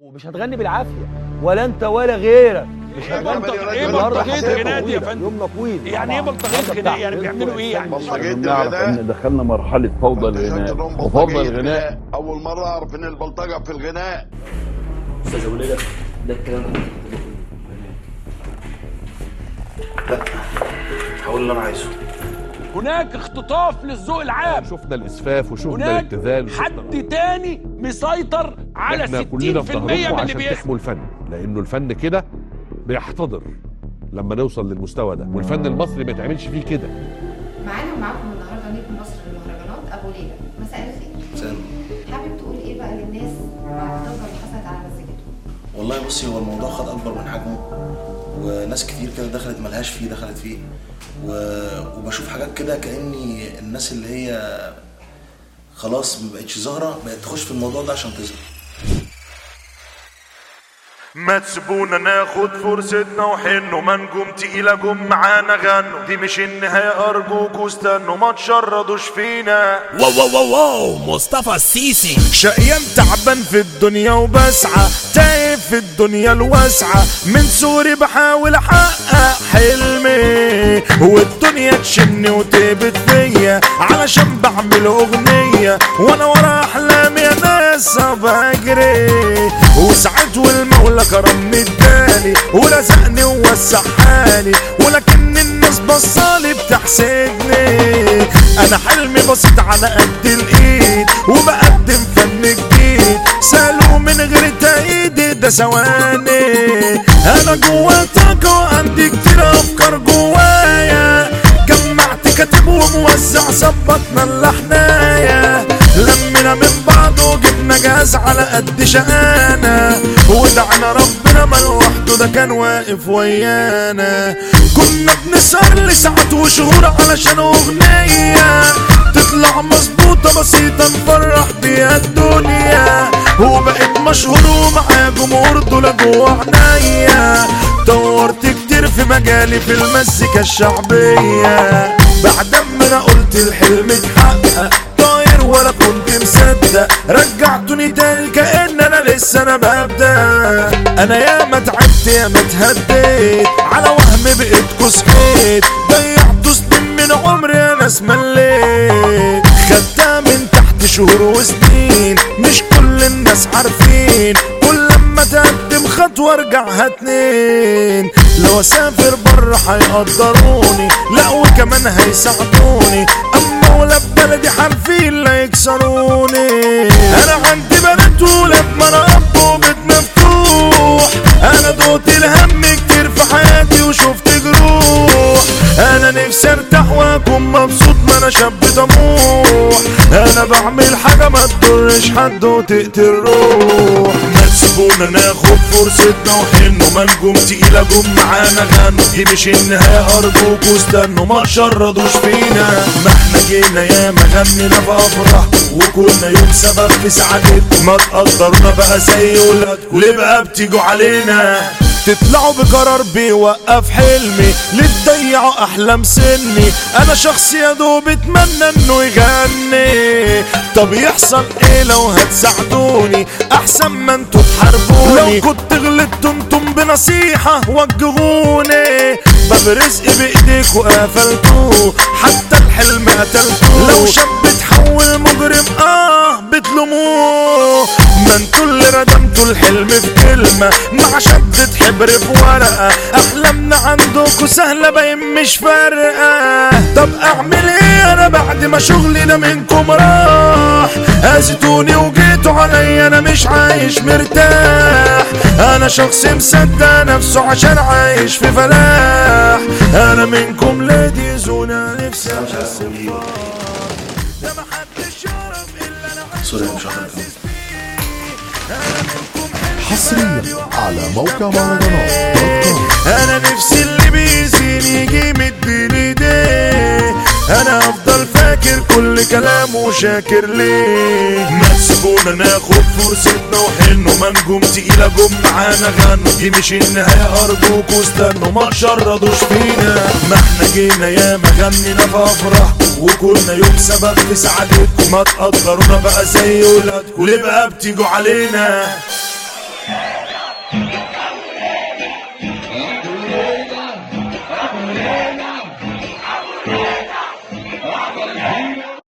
ومش هتغني بالعافيه ولا انت ولا غيرك مش ايه هتغني بلطجية- ايه النهاردة بلطجية حفلة الغناء دي يا طويلة، فندم؟ يومنا طويل يعني ايه بلطجية غناء يعني بيعملوا ايه يعني بلطجية نعرف الغناء ان دخلنا مرحله فوضى الغناء وفوضى الغناء اول مره اعرف ان البلطجه في الغناء استاذ ابو ليلى ده الكلام اللي لا هقول اللي انا عايزه هناك اختطاف للذوق العام شفنا الاسفاف وشفنا هناك الابتذال وشفنا حد تاني مسيطر على 60% احنا كلنا في من ظهركم اللي عشان بيسمع تحموا الفن لانه الفن كده بيحتضر لما نوصل للمستوى ده والفن المصري ما يتعملش فيه كده معانا ومعاكم النهارده نجم مصر للمهرجانات ابو ليلى مساء الخير سلام حابب تقول ايه بقى للناس بعد الضجه اللي حصلت على مزيكته والله بصي هو الموضوع خد اكبر من حجمه وناس كتير كده دخلت ملهاش فيه دخلت فيه و... وبشوف حاجات كده كاني الناس اللي هي خلاص ما بقتش ظاهره بقت تخش في الموضوع ده عشان تظهر ما تسيبونا ناخد فرصتنا وحنوا ما نجوم تقيلة جم معانا غنوا دي مش النهاية أرجوكوا استنوا ما تشردوش فينا واو واو واو واو مصطفى السيسي شقيان تعبان في الدنيا وبسعى تايه في الدنيا الواسعة من سوري بحاول احقق حلمي والدنيا تشني وتهبط فيا علشان بعمل اغنية وانا ورا احلامي يا ناس بجري وساعات والمولى كرمني اداني ورزقني ووسع حالي ولكن الناس بصالي بتحسدني انا حلمي بسيط على قد الايد وبقدم فن جديد سالوا من غير تأييد ده ثواني انا جوا طاقة وعندي كتير افكار جوايا جمعت كاتب وموزع ظبطنا اللحناية لمينا من بعض وجبنا جهاز على قد شقانا ودعنا ربنا ما لوحده ده كان واقف ويانا كنا بنسهر لساعات وشهور علشان اغنية تطلع مظبوطة بسيطة نفرح بيها الدنيا وبقيت مشهور ومعايا جمهور دول جوا عينيا دورت كتير في مجالي في المزيكا الشعبية بعد ما انا قلت الحلم اتحقق طاير ولا كنت مصدق رجعتوني تاني كأن انا لسه انا ببدأ انا ياما تعبت ياما اتهديت على وهم بقيت صحيت ضيعت سنين من عمري انا اسمليت خدتها من تحت شهور وسنين مش كل الناس عارفين كل لما تقدم خطوة ارجعها اتنين لو اسافر بره هيقدروني لا وكمان هيساعدوني اما ولاد بلدي عارفين لا يكسروني انا عندي بنات ولاد ما انا اب وبيت مفتوح انا دوت الهم كتير في حياتي وشفت جروح انا نفسي ارتاح واكون مبسوط ما انا شاب طموح انا بعمل حاجه ما تضرش حد وتقتل روح ما تسيبونا ناخد فرصتنا وحنوا ما نجوم تقيله جم معانا غنوا دي مش النهايه ارجوكوا استنوا ما تشردوش فينا ما احنا جينا ياما غنينا في افراح وكنا يوم سبب في سعادتكم ما تقدرونا بقى زي ولادكم ليه بقى بتيجوا علينا تطلعوا بقرار بيوقف حلمي ليه تضيعوا احلام سني انا شخص يا دوب اتمنى انه يغني طب يحصل ايه لو هتساعدوني احسن ما انتوا تحاربوني لو كنت غلطت انتم بنصيحة وجهوني باب رزقي بايديكوا قفلتوه حتى الحلم قتلتوه لو شاب تحول مجرم اه بتلوموه ما انتوا اللي ردمتوا الحلم في كلمة مع شدة حبر في ورقة احلامنا عندكوا سهلة باين مش فارقة طب اعمل ايه انا بعد ما شغلي ده منكم راح اذيتوني وجيتوا عليا انا مش عايش مرتاح انا شخص مصدق نفسه عشان عايش في فلاح انا منكم ليديز وانا نفسي احس ده محدش يعرف الا انا سوري مش هقدر أكمل. حصريا على موقع مهرجانات دوت كوم انا نفسي اللي بيزيني يجي مديني ايديه انا افضل فاكر كل كلامه وشاكر ليه ما تسيبونا ناخد فرصتنا وحنوا ما نجوم تقيلة جم معانا غنوا دي مش النهاية ارجوكوا استنوا ما تشردوش فينا ما احنا جينا ياما غنينا في افراح وكنا يوم سبب في سعادتكم ما تقدرونا بقى زي ولادكم ليه بقى بتيجوا علينا